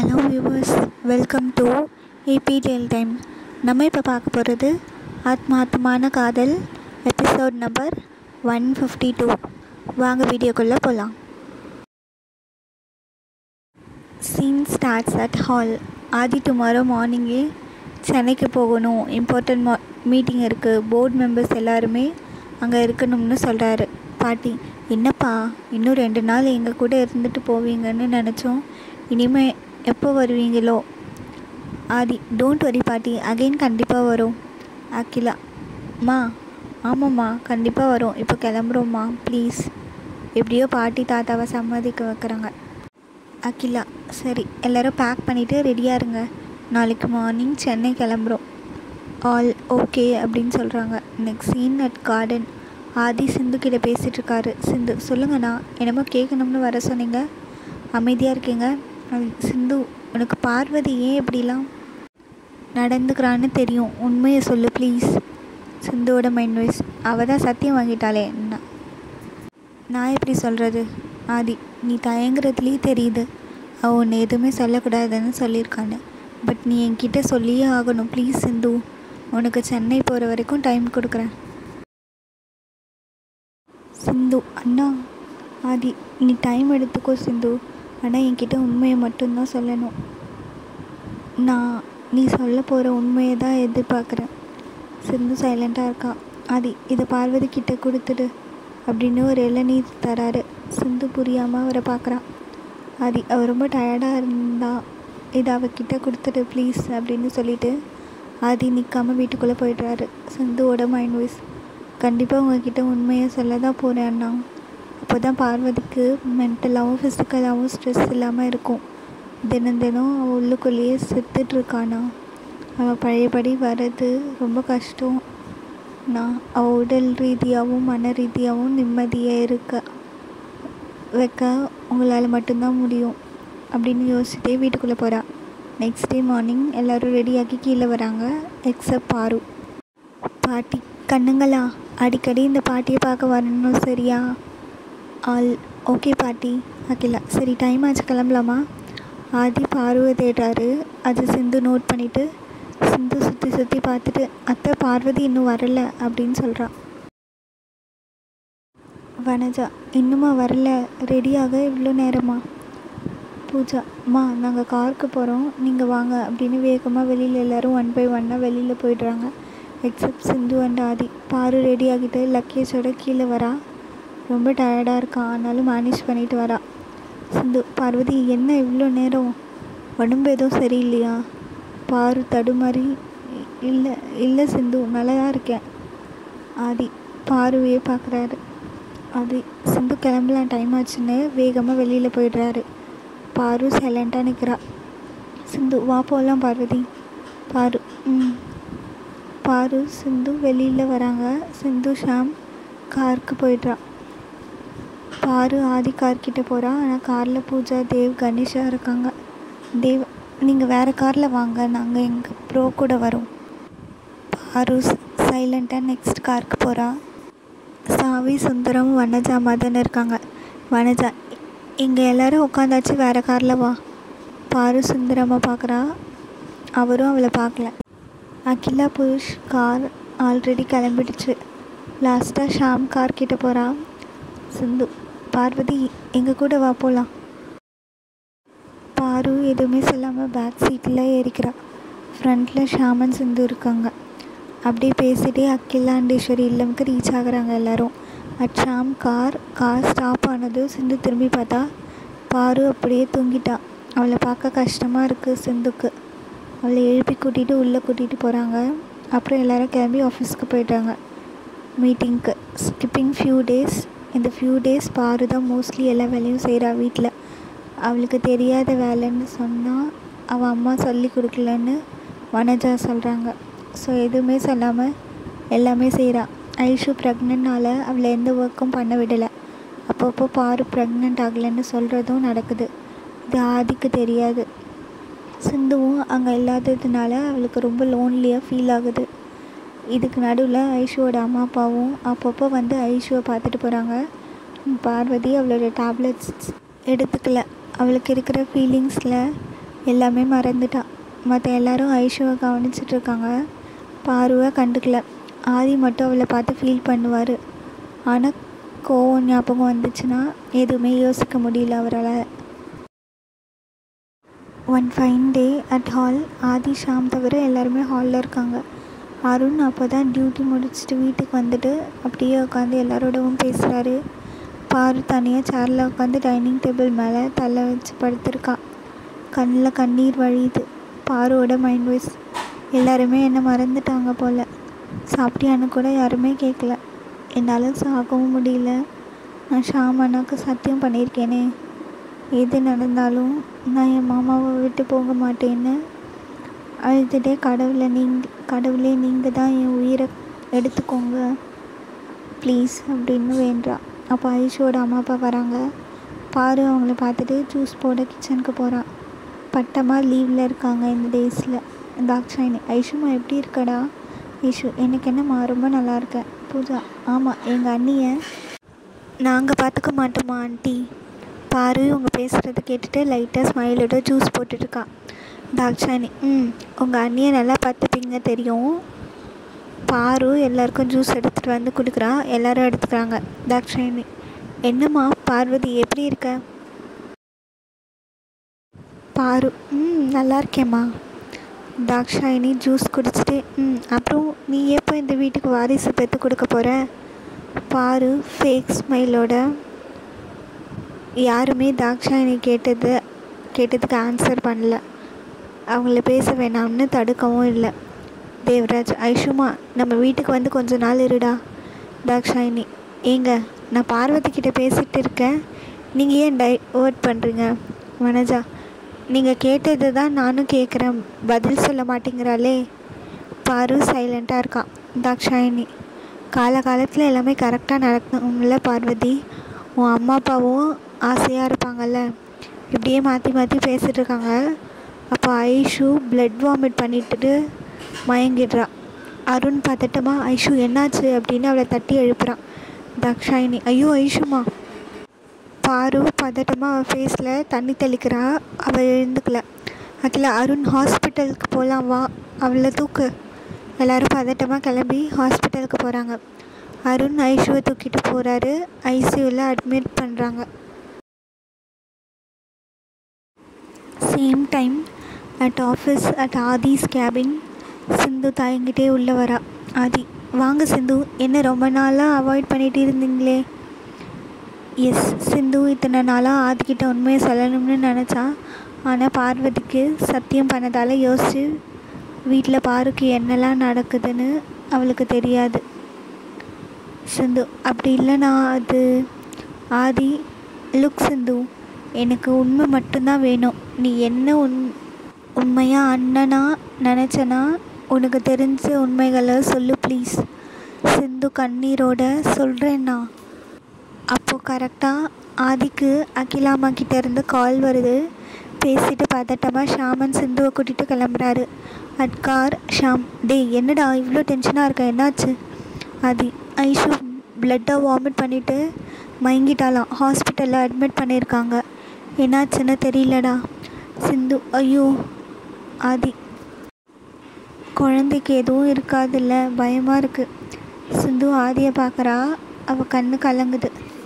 hello viewers welcome to AB tell time நம்ம இப்போ பார்க்க போகிறது ஆத்மார்த்தமான காதல் episode number one fifty two வாங்க வீடியோக்குள்ளே போகலாம் scene starts at hall Adhi tomorrow மார்னிங்கே சென்னைக்கு போகணும் இம்பார்ட்டன்ட் மா மீட்டிங் இருக்குது போர்டு மெம்பர்ஸ் எல்லாருமே அங்கே இருக்கணும்னு சொல்கிறாரு பாட்டி என்னப்பா இன்னும் ரெண்டு நாள் எங்கள் கூட இருந்துட்டு போவீங்கன்னு நினச்சோம் இனிமே எப்போ வருவீங்களோ ஆதி டோன்ட் வரி பாட்டி அகைன் கண்டிப்பாக வரும் அகிலா மா ஆமாம்மா கண்டிப்பாக வரும் இப்போ கிளம்புறோம்மா ப்ளீஸ் எப்படியோ பாட்டி தாத்தாவை சம்மதிக்க வைக்கிறாங்க அகிலா சரி எல்லோரும் பேக் பண்ணிவிட்டு ரெடியாக இருங்க நாளைக்கு மார்னிங் சென்னை கிளம்புறோம் ஆல் ஓகே அப்படின்னு சொல்கிறாங்க next scene at garden Adhi Sindhu கிட்ட பேசிகிட்டு இருக்காரு சிந்து சொல்லுங்கண்ணா என்னமோ கேட்கணும்னு வர சொன்னீங்க அமைதியாக இருக்கீங்க அது சிந்து உனக்கு பார்வதி ஏன் இப்படிலாம் நடந்துக்கிறான்னு தெரியும் உண்மையை சொல்லு ப்ளீஸ் சிந்துவோட மைண்ட் வாய்ஸ் அவள் தான் சத்தியம் வாங்கிட்டாளே நான் நான் எப்படி சொல்கிறது ஆதி நீ தயங்குறதுலேயே தெரியுது அவள் உன்னை எதுவுமே சொல்லக்கூடாதுன்னு சொல்லியிருக்கான்னு பட் நீ என்கிட்ட சொல்லியே ஆகணும் ப்ளீஸ் சிந்து உனக்கு சென்னை போகிற வரைக்கும் டைம் கொடுக்குறேன் சிந்து அண்ணா ஆதி நீ டைம் எடுத்துக்கோ சிந்து ஆனால் என்கிட்ட உண்மையை மட்டும்தான் சொல்லணும் நான் நீ சொல்ல போகிற உண்மையை தான் எதிர்பார்க்குறேன் சிந்து சைலண்ட்டாக இருக்கா ஆதி இதை பார்வதி கிட்ட கொடுத்துடு அப்படின்னு ஒரு இளநீர் தராரு சிந்து புரியாமல் அவரை பார்க்குறான் ஆதி அவர் ரொம்ப டயர்டாக இருந்தா இதை அவகிட்ட கொடுத்துடு ப்ளீஸ் அப்படின்னு சொல்லிட்டு ஆதி நிற்காமல் வீட்டுக்குள்ளே போயிடுறாரு சிந்துவோட மைண்ட் வாய்ஸ் கண்டிப்பாக உங்ககிட்ட உண்மையை சொல்ல தான் போகிறேன் அண்ணா அப்போ தான் பார்வதிக்கு மென்டலாகவும் ஃபிசிக்கலாகவும் ஸ்ட்ரெஸ் இல்லாமல் இருக்கும் தினம் தினம் அவள் உள்ளுக்குள்ளேயே செத்துட்ருக்கானா அவள் பழையபடி வர்றது ரொம்ப கஷ்டம் நான் அவள் உடல் ரீதியாகவும் மன ரீதியாகவும் நிம்மதியாக இருக்க வைக்க உங்களால் மட்டும்தான் முடியும் அப்படின்னு யோசிச்சுட்டே வீட்டுக்குள்ளே போகிறா நெக்ஸ்ட் டே மார்னிங் எல்லோரும் ரெடியாகி கீழே வராங்க எக்ஸப்ட் பாரு பாட்டி கண்ணுங்களா அடிக்கடி இந்த பாட்டியை பார்க்க வரணும் சரியா ஆல் ஓகே பாட்டி அகிலா சரி டைம் ஆச்சு கிளம்பலாமா ஆதி பார்வை தேடுறாரு அது சிந்து நோட் பண்ணிவிட்டு சிந்து சுற்றி சுற்றி பார்த்துட்டு அத்தை பார்வதி இன்னும் வரல அப்படின்னு சொல்கிறா வனஜா இன்னுமா வரல ரெடியாக இவ்வளோ நேரமா பூஜா அம்மா நாங்கள் காருக்கு போகிறோம் நீங்கள் வாங்க அப்படின்னு வேகமாக வெளியில் எல்லோரும் ஒன் பை ஒன்னாக வெளியில் போயிடுறாங்க எக்ஸப்ட் சிந்து அண்ட் ஆதி பாரு ரெடி ஆகிட்டு லக்கேஜோட கீழே வரா ரொம்ப டயர்டாக இருக்கா ஆனாலும் மேனேஜ் பண்ணிட்டு வரா சிந்து பார்வதி என்ன இவ்வளோ நேரம் உடம்பு எதுவும் சரியில்லையா பாரு தடுமாறி இல்லை இல்லை சிந்து நல்லா தான் இருக்கேன் ஆதி பாருவையே பார்க்குறாரு அது சிந்து கிளம்பலாம் டைம் ஆச்சுன்னு வேகமாக வெளியில் போயிடுறாரு பாரு சைலண்ட்டாக நிற்கிறா சிந்து வா போகலாம் பார்வதி பாரு ம் பாரு சிந்து வெளியில் வராங்க சிந்து ஷாம் காருக்கு போயிடுறா பாரு ஆதி கார் கிட்டே போகிறா ஆனால் காரில் பூஜா தேவ் கணேஷா இருக்காங்க தேவ் நீங்கள் வேறு காரில் வாங்க நாங்கள் எங்கள் ப்ரோ கூட வரோம் பாரு சைலண்ட்டாக நெக்ஸ்ட் காருக்கு போகிறா சாவி சுந்தரம் வனஜா மதன் இருக்காங்க வனஜா இங்கே எல்லோரும் உட்காந்தாச்சு வேறு காரில் வா பாரு சுந்தரமாக பார்க்குறா அவரும் அவளை பார்க்கல அகிலா புருஷ் கார் ஆல்ரெடி கிளம்பிடுச்சு லாஸ்ட்டாக ஷாம் கார் கிட்ட போகிறா சிந்து பார்வதி எங்கள் கூட வா போகலாம் பாரு எதுவுமே சொல்லாமல் பேக் சீட்டில் ஏறிக்கிறா ஃப்ரண்ட்டில் ஷாமன் சிந்து இருக்காங்க அப்படியே பேசிகிட்டே அகிலா அண்டேஸ்வரி இல்லமுக்கு ரீச் ஆகுறாங்க எல்லோரும் at Sham car car stop ஆனது சிந்து திரும்பி பார்த்தா பாரு அப்படியே தூங்கிட்டா அவளை பார்க்க கஷ்டமாக இருக்குது சிந்துக்கு அவளை எழுப்பி கூட்டிகிட்டு உள்ளே கூட்டிகிட்டு போகிறாங்க அப்புறம் எல்லோரும் கிளம்பி ஆஃபீஸ்க்கு போயிட்டாங்க மீட்டிங்க்கு ஸ்கிப்பிங் ஃபியூ டேஸ் இந்த ஃபியூ டேஸ் பாரு தான் மோஸ்ட்லி எல்லா வேலையும் செய்கிறா வீட்டில் அவளுக்கு தெரியாத வேலைன்னு சொன்னால் அவள் அம்மா சொல்லி கொடுக்கலன்னு வனஜா சொல்கிறாங்க ஸோ எதுவுமே சொல்லாமல் எல்லாமே செய்கிறா ஐஷு ப்ரெக்னென்ட்னால அவளை எந்த ஒர்க்கும் பண்ண விடலை அப்பப்போ பாரு ப்ரெக்னென்ட் ஆகலைன்னு சொல்கிறதும் நடக்குது இது ஆதிக்கு தெரியாது சிந்துவும் அங்கே இல்லாததுனால அவளுக்கு ரொம்ப லோன்லியாக ஃபீல் ஆகுது இதுக்கு நடுவில் ஐஷுவோட அம்மா அப்பாவும் அப்பப்போ வந்து ஐஷுவை பார்த்துட்டு போகிறாங்க பார்வதி அவளோட டேப்லெட்ஸ் எடுத்துக்கல அவளுக்கு இருக்கிற ஃபீலிங்ஸில் எல்லாமே மறந்துட்டா மற்ற எல்லாரும் ஐஷுவை கவனிச்சிட்டு இருக்காங்க பார்வை கண்டுக்கல ஆதி மட்டும் அவளை பார்த்து ஃபீல் பண்ணுவார் ஆனால் கோவம் ஞாபகம் வந்துச்சுன்னா எதுவுமே யோசிக்க முடியல அவரால் one fine day at hall Adhi Sham தவிர எல்லாருமே ஹாலில் இருக்காங்க அருண் அப்போ தான் டியூட்டி முடிச்சுட்டு வீட்டுக்கு வந்துட்டு அப்படியே உட்காந்து எல்லாரோடவும் பேசுகிறாரு பாரு தனியாக சேரில் உட்காந்து டைனிங் டேபிள் மேலே தலை வச்சு படுத்திருக்கா கண்ணில் கண்ணீர் வழியுது பாருவோட மைண்ட் வாய்ஸ் எல்லாருமே என்னை மறந்துட்டாங்க போல் சாப்பிட்டியான்னு கூட யாருமே கேட்கல என்னால் சாகவும் முடியல நான் ஷாம் அண்ணாக்கு சத்தியம் பண்ணியிருக்கேனே எது நடந்தாலும் நான் என் மாமாவை விட்டு போக மாட்டேன்னு அழுதுகிட்டே கடவுளை நீங்கள் கடவுளே நீங்கள் தான் என் உயிரை எடுத்துக்கோங்க ப்ளீஸ் அப்படின்னு வேண்டா அப்போ ஐஷோட அம்மா அப்பா வராங்க பாரு அவங்கள பார்த்துட்டு ஜூஸ் போட கிச்சனுக்கு போகிறான் பட்டமாக லீவில் இருக்காங்க இந்த டேஸில் தாக்ஷாயினி ஐஷுமா எப்படி இருக்கடா ஐஷு எனக்கு என்னம்மா ரொம்ப நல்லா இருக்கேன் பூஜா ஆமாம் எங்கள் அண்ணியை நாங்கள் பார்த்துக்க மாட்டோமா ஆண்டி பாரு இவங்க பேசுகிறத கேட்டுட்டு லைட்டாக ஸ்மைலோட ஜூஸ் போட்டுட்ருக்கா தாக்ஷாயினி ம் உங்கள் அண்ணியை நல்லா பார்த்துப்பீங்க தெரியும் பாரு எல்லாருக்கும் ஜூஸ் எடுத்துகிட்டு வந்து கொடுக்குறா எல்லாரும் எடுத்துக்கிறாங்க தாக்ஷாயினி என்னம்மா பார்வதி எப்படி இருக்க பாரு ம் நல்லா இருக்கேம்மா தாக்ஷாயினி ஜூஸ் குடிச்சிட்டு ம் அப்புறம் நீ எப்போ இந்த வீட்டுக்கு வாரிசு பெற்று கொடுக்க போகிற பாரு ஃபேக் ஸ்மைலோட யாருமே தாக்ஷாயினி கேட்டது கேட்டதுக்கு ஆன்சர் பண்ணல அவங்கள பேச வேணாம்னு தடுக்கவும் இல்லை தேவராஜ் ஐஷுமா நம்ம வீட்டுக்கு வந்து கொஞ்ச நாள் இருடா தாக்ஷாயினி ஏங்க நான் பார்வதி கிட்ட பேசிகிட்டு இருக்கேன் நீங்கள் ஏன் டைவர்ட் பண்ணுறீங்க வனஜா நீங்கள் கேட்டது தான் நானும் கேட்குறேன் பதில் சொல்ல மாட்டேங்கிறாளே பாரு சைலண்ட்டாக இருக்கான் தாக்ஷாயினி காலகாலத்தில் எல்லாமே கரெக்டாக நடக்கணும்ல பார்வதி உன் அம்மா அப்பாவும் ஆசையாக இருப்பாங்கல்ல இப்படியே மாற்றி மாற்றி பேசிகிட்டு இருக்காங்க அப்போ ஐஷு பிளட் வாமிட் பண்ணிட்டு மயங்கிடுறா அருண் பார்த்துட்டமா ஐஷு என்னாச்சு அப்படின்னு அவளை தட்டி எழுப்புறான் தாக்ஷாயினி ஐயோ ஐஷுமா பாரு பதட்டமாக அவள் ஃபேஸில் தண்ணி தெளிக்கிறா அவள் எழுந்துக்கல அதில் அருண் ஹாஸ்பிட்டலுக்கு போகலாம் வா அவளை தூக்கு எல்லோரும் பதட்டமாக கிளம்பி ஹாஸ்பிட்டலுக்கு போகிறாங்க அருண் ஐஷுவை தூக்கிட்டு போகிறாரு ஐசியூவில் அட்மிட் பண்ணுறாங்க same time at office at Adhi's cabin Sindhu தயங்கிட்டே உள்ளே வரா ஆதி வாங்க சிந்து என்ன ரொம்ப நாளாக அவாய்ட் பண்ணிட்டு இருந்தீங்களே எஸ் சிந்து இத்தனை நாளாக ஆதிக்கிட்ட உண்மையை சொல்லணும்னு நினச்சா ஆனால் பார்வதிக்கு சத்தியம் பண்ணதால் யோசிச்சு வீட்டில் பாருக்கு என்னெல்லாம் நடக்குதுன்னு அவளுக்கு தெரியாது சிந்து அப்படி இல்லைனா அது ஆதி லுக் சிந்து எனக்கு உண்மை மட்டும்தான் வேணும் நீ என்ன உண் உண்மையாக அண்ணனா நினச்சனா உனக்கு தெரிஞ்ச உண்மைகளை சொல்லு ப்ளீஸ் சிந்து கண்ணீரோட சொல்கிறேன்னா அப்போது கரெக்டாக ஆதிக்கு அகிலாமா கிட்ட இருந்து கால் வருது பேசிட்டு பதட்டமாக ஷாமன் சிந்துவை கூட்டிகிட்டு கிளம்புறாரு அட்கார் ஷாம் டேய் என்னடா இவ்வளோ டென்ஷனாக இருக்க என்னாச்சு ஆதி ஐஷு பிளட்டை வாமிட் பண்ணிவிட்டு மயங்கிட்டாலாம் ஹாஸ்பிட்டலில் அட்மிட் பண்ணியிருக்காங்க என்னாச்சுன்னு தெரியலடா சிந்து ஐயோ ஆதி குழந்தைக்கு எதுவும் இருக்காதுல்ல பயமாக இருக்குது சிந்து ஆதியை பார்க்குறா அவள் கண்ணு கலங்குது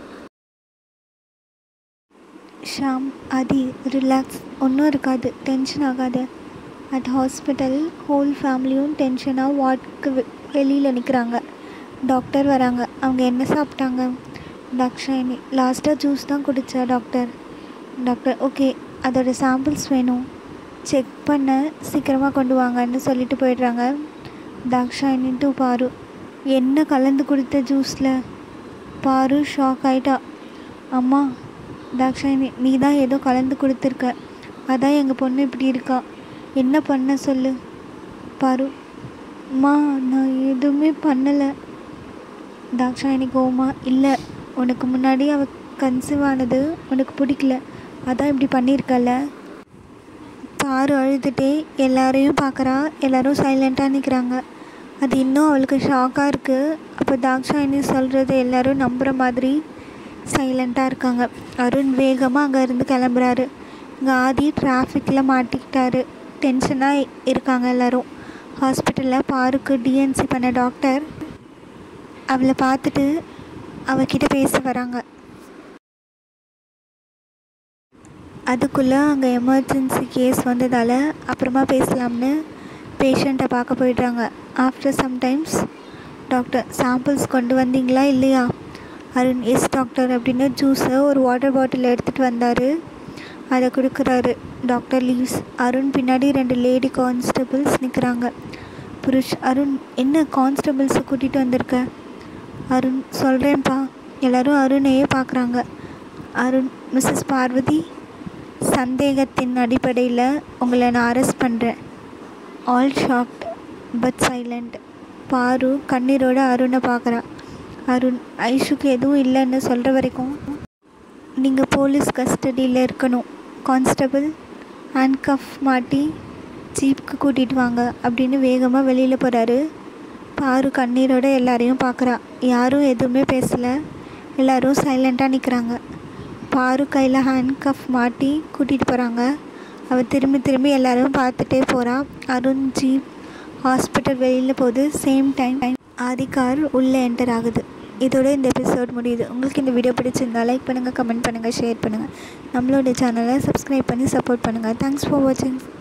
ஷாம் ஆதி ரிலாக்ஸ் ஒன்றும் இருக்காது டென்ஷன் ஆகாத அட் ஹாஸ்பிட்டல் ஹோல் ஃபேமிலியும் டென்ஷனாக வார்டுக்கு வெளியில் நிற்கிறாங்க டாக்டர் வராங்க அவங்க என்ன சாப்பிட்டாங்க தாக்ஷாயினி லாஸ்ட்டாக ஜூஸ் தான் குடித்தா டாக்டர் டாக்டர் ஓகே அதோட சாம்பிள்ஸ் வேணும் செக் பண்ண சீக்கிரமாக கொண்டு வாங்கன்னு சொல்லிட்டு போயிடுறாங்க தாக்ஷாயினி டு பாரு என்ன கலந்து கொடுத்த ஜூஸில் பாரு ஷாக் ஆயிட்டா அம்மா தாக்ஷாயினி நீ தான் ஏதோ கலந்து கொடுத்துருக்க அதான் எங்கள் பொண்ணு இப்படி இருக்கா என்ன பண்ண சொல்லு பாரு அம்மா நான் எதுவுமே பண்ணலை தாக்ஷாயினி கோமா இல்லை உனக்கு முன்னாடி அவள் கன்சீவ் ஆனது உனக்கு பிடிக்கல அதான் இப்படி பண்ணியிருக்கல பாரு அழுதுகிட்டே எல்லாரையும் பார்க்குறா எல்லாரும் சைலண்ட்டாக நிற்கிறாங்க அது இன்னும் அவளுக்கு ஷாக்காக இருக்குது அப்போ தாக்ஷாயினி சொல்கிறது எல்லாரும் நம்புகிற மாதிரி சைலண்ட்டாக இருக்காங்க அருண் வேகமாக அங்கே இருந்து கிளம்புறாரு இங்கே ஆதி டிராஃபிக்கில் மாட்டிக்கிட்டாரு டென்ஷனாக இருக்காங்க எல்லோரும் ஹாஸ்பிட்டலில் பாருக்கு டிஎன்சி பண்ண டாக்டர் அவளை பார்த்துட்டு அவகிட்ட பேச வராங்க அதுக்குள்ளே அங்கே எமர்ஜென்சி கேஸ் வந்ததால் அப்புறமா பேசலாம்னு பேஷண்ட்டை பார்க்க போயிடுறாங்க ஆஃப்டர் சம்டைம்ஸ் டாக்டர் சாம்பிள்ஸ் கொண்டு வந்தீங்களா இல்லையா அருண் எஸ் டாக்டர் அப்படின்னு ஜூஸை ஒரு வாட்டர் பாட்டில் எடுத்துகிட்டு வந்தார் அதை கொடுக்குறாரு டாக்டர் லீவ்ஸ் அருண் பின்னாடி ரெண்டு லேடி கான்ஸ்டபிள்ஸ் நிற்கிறாங்க புருஷ் அருண் என்ன கான்ஸ்டபிள்ஸை கூட்டிகிட்டு வந்திருக்க அருண் சொல்கிறேன்ப்பா எல்லோரும் அருணையே பார்க்குறாங்க அருண் மிஸ்ஸஸ் பார்வதி சந்தேகத்தின் அடிப்படையில் உங்களை நான் அரெஸ்ட் பண்ணுறேன் ஆல் ஷாக்ட் பட் சைலண்ட் பாரு கண்ணீரோட அருணை பார்க்குறா அருண் ஐஷுக்கு எதுவும் இல்லைன்னு சொல்கிற வரைக்கும் நீங்கள் போலீஸ் கஸ்டடியில் இருக்கணும் கான்ஸ்டபிள் ஹேண்ட்கஃப் மாட்டி ஜீப்புக்கு கூட்டிகிட்டு வாங்க அப்படின்னு வேகமாக வெளியில் போகிறாரு பாரு கண்ணீரோட எல்லாரையும் பார்க்குறா யாரும் எதுவுமே பேசலை எல்லோரும் சைலண்ட்டாக நிற்கிறாங்க பாரு கையில் ஹேண்ட்கஃப் மாட்டி கூட்டிகிட்டு போகிறாங்க அவள் திரும்பி திரும்பி எல்லோரும் பார்த்துட்டே போகிறா அருண் ஜீப் ஹாஸ்பிட்டல் வெளியில் போகுது சேம் டைம் ஆதி கார் உள்ளே என்டர் ஆகுது இதோட இந்த எபிசோட் முடியுது உங்களுக்கு இந்த வீடியோ பிடிச்சிருந்தா லைக் பண்ணுங்கள் கமெண்ட் பண்ணுங்கள் ஷேர் பண்ணுங்கள் நம்மளோட சேனலை சப்ஸ்கிரைப் பண்ணி சப்போர்ட் பண்ணுங்கள் தேங்க்ஸ் ஃபார் வாட்சிங்